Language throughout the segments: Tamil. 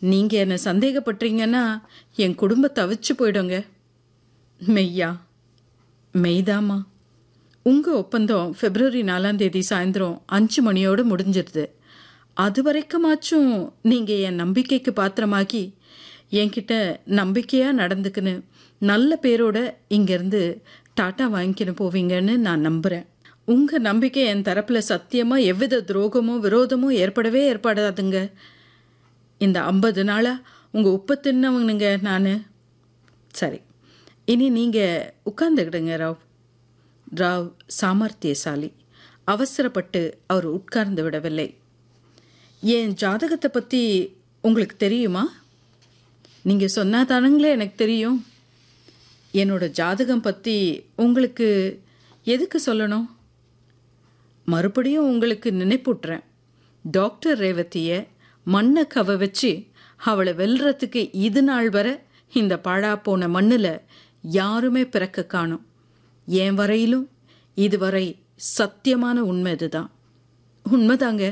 நீங்க என்ன சந்தேகப்படுறீங்கன்னா என் குடும்பம் தவிச்சு போயிடுங்க மெய்யா மெய்தாம்மா உங்க ஒப்பந்தம் பிப்ரவரி நாலாம் தேதி சாயந்தரம் அஞ்சு மணியோடு முடிஞ்சிருது அது வரைக்குமாச்சும் நீங்க என் நம்பிக்கைக்கு பாத்திரமாக்கி என்கிட்ட நம்பிக்கையா நடந்துக்குன்னு நல்ல பேரோட இங்கேருந்து டாட்டா வாங்கிக்கின்னு போவீங்கன்னு நான் நம்புறேன் உங்க நம்பிக்கை என் தரப்புல சத்தியமா எவ்வித துரோகமோ விரோதமோ ஏற்படவே ஏற்படாதுங்க இந்த ஐம்பது நாளா உங்க உப்பு தின்னவனுங்க நான் சரி இனி நீங்க உட்கார்ந்துக்கிடுங்க ராவ் ராவ் சாமர்த்தியசாலி அவசரப்பட்டு அவர் உட்கார்ந்து விடவில்லை என் ஜாதகத்தை பற்றி உங்களுக்கு தெரியுமா நீங்கள் சொன்னா தானுங்களே எனக்கு தெரியும் என்னோட ஜாதகம் பற்றி உங்களுக்கு எதுக்கு சொல்லணும் மறுபடியும் உங்களுக்கு நினைப்பூட்டுறேன் டாக்டர் ரேவதியை மண்ணை கவ வச்சு அவளை வெல்றதுக்கு இது நாள் வரை இந்த பாழா போன மண்ணில் யாருமே பிறக்க காணும் என் வரையிலும் இதுவரை சத்தியமான உண்மை இதுதான் உண்மைதாங்க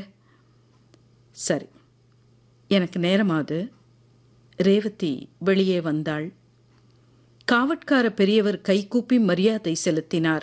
சரி எனக்கு நேரமாது ரேவதி வெளியே வந்தாள் காவட்கார பெரியவர் கைகூப்பி மரியாதை செலுத்தினார்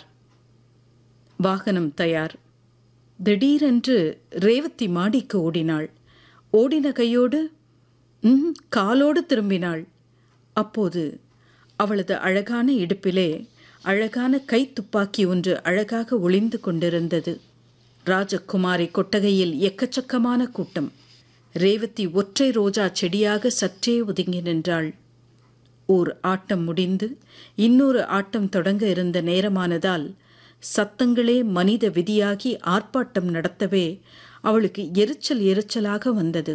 வாகனம் தயார் திடீரென்று ரேவதி மாடிக்கு ஓடினாள் ஓடின கையோடு ம் காலோடு திரும்பினாள் அப்போது அவளது அழகான இடுப்பிலே அழகான கை துப்பாக்கி ஒன்று அழகாக ஒளிந்து கொண்டிருந்தது ராஜகுமாரி கொட்டகையில் எக்கச்சக்கமான கூட்டம் ரேவதி ஒற்றை ரோஜா செடியாக சற்றே ஒதுங்கி நின்றாள் ஓர் ஆட்டம் முடிந்து இன்னொரு ஆட்டம் தொடங்க இருந்த நேரமானதால் சத்தங்களே மனித விதியாகி ஆர்ப்பாட்டம் நடத்தவே அவளுக்கு எரிச்சல் எரிச்சலாக வந்தது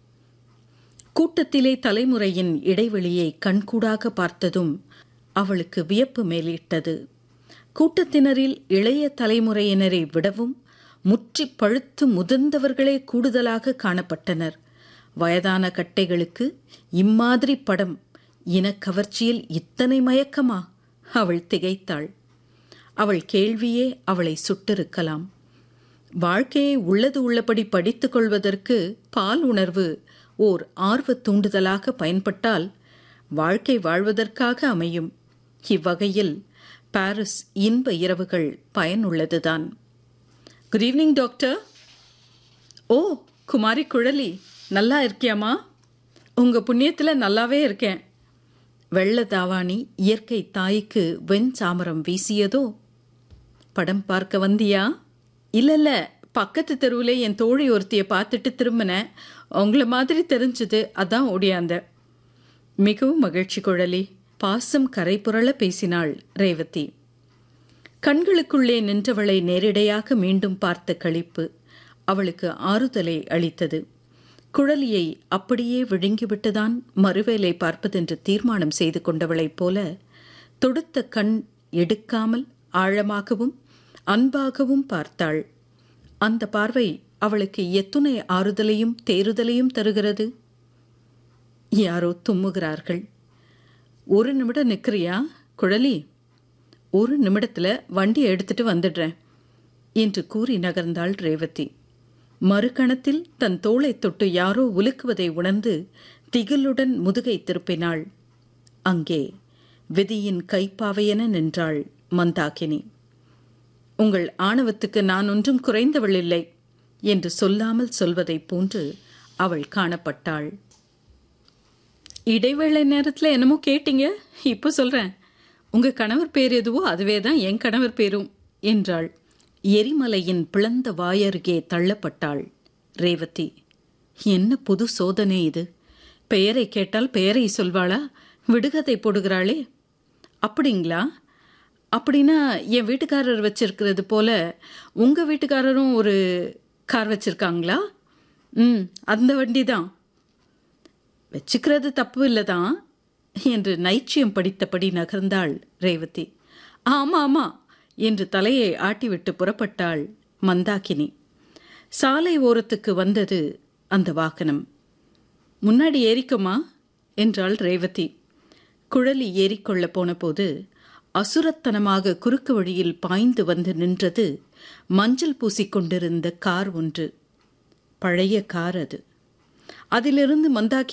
கூட்டத்திலே தலைமுறையின் இடைவெளியை கண்கூடாக பார்த்ததும் அவளுக்கு வியப்பு மேலிட்டது கூட்டத்தினரில் இளைய தலைமுறையினரை விடவும் முற்றி பழுத்து முதிர்ந்தவர்களே கூடுதலாக காணப்பட்டனர் வயதான கட்டைகளுக்கு இம்மாதிரி படம் இனக்கவர்ச்சியில் இத்தனை மயக்கமா அவள் திகைத்தாள் அவள் கேள்வியே அவளை சுட்டிருக்கலாம் வாழ்க்கையை உள்ளது உள்ளபடி படித்துக் கொள்வதற்கு பால் உணர்வு ஓர் ஆர்வ தூண்டுதலாக பயன்பட்டால் வாழ்க்கை வாழ்வதற்காக அமையும் இவ்வகையில் பாரிஸ் இன்ப இரவுகள் பயனுள்ளதுதான் குட் ஈவினிங் டாக்டர் ஓ குமாரி குழலி நல்லா இருக்கியாமா உங்க புண்ணியத்துல நல்லாவே இருக்கேன் வெள்ள தாவாணி இயற்கை தாய்க்கு வெண் சாமரம் வீசியதோ படம் பார்க்க வந்தியா இல்ல இல்ல பக்கத்து தெருவில் என் தோழி ஒருத்திய பார்த்துட்டு திரும்பினேன் உங்கள மாதிரி தெரிஞ்சது அதான் ஓடியாந்த மிகவும் மகிழ்ச்சி குழலி பாசம் கரை புரள பேசினாள் ரேவதி கண்களுக்குள்ளே நின்றவளை நேரிடையாக மீண்டும் பார்த்த களிப்பு அவளுக்கு ஆறுதலை அளித்தது குழலியை அப்படியே விழுங்கிவிட்டுதான் மறுவேலை பார்ப்பதென்று தீர்மானம் செய்து கொண்டவளைப் போல தொடுத்த கண் எடுக்காமல் ஆழமாகவும் அன்பாகவும் பார்த்தாள் அந்த பார்வை அவளுக்கு எத்துணை ஆறுதலையும் தேறுதலையும் தருகிறது யாரோ தும்முகிறார்கள் ஒரு நிமிடம் நிற்கிறியா குழலி ஒரு நிமிடத்துல வண்டியை எடுத்துட்டு வந்துடுறேன் என்று கூறி நகர்ந்தாள் ரேவதி மறுகணத்தில் தன் தோளை தொட்டு யாரோ உலுக்குவதை உணர்ந்து திகிலுடன் முதுகை திருப்பினாள் அங்கே விதியின் கைப்பாவையென நின்றாள் மந்தாகினி உங்கள் ஆணவத்துக்கு நான் ஒன்றும் குறைந்தவள் இல்லை என்று சொல்லாமல் சொல்வதைப் போன்று அவள் காணப்பட்டாள் இடைவேளை நேரத்தில் என்னமோ கேட்டீங்க இப்போ சொல்றேன் உங்க கணவர் பேர் எதுவோ அதுவே தான் என் கணவர் பேரும் என்றாள் எரிமலையின் பிளந்த வாயருகே தள்ளப்பட்டாள் ரேவதி என்ன புது சோதனை இது பெயரை கேட்டால் பெயரை சொல்வாளா விடுகதை போடுகிறாளே அப்படிங்களா அப்படின்னா என் வீட்டுக்காரர் வச்சிருக்கிறது போல உங்க வீட்டுக்காரரும் ஒரு கார் வச்சிருக்காங்களா ம் அந்த வண்டி தான் வச்சுக்கிறது தப்பு இல்லைதான் என்று நைச்சியம் படித்தபடி நகர்ந்தாள் ரேவதி ஆமா ஆமா என்று தலையை ஆட்டிவிட்டு புறப்பட்டாள் மந்தாகினி சாலை ஓரத்துக்கு வந்தது அந்த வாகனம் முன்னாடி ஏறிக்குமா என்றாள் ரேவதி குழலி ஏறிக்கொள்ள போனபோது அசுரத்தனமாக குறுக்கு வழியில் பாய்ந்து வந்து நின்றது மஞ்சள் பூசிக்கொண்டிருந்த கார் ஒன்று பழைய கார் அது அதிலிருந்து மந்தாக்கி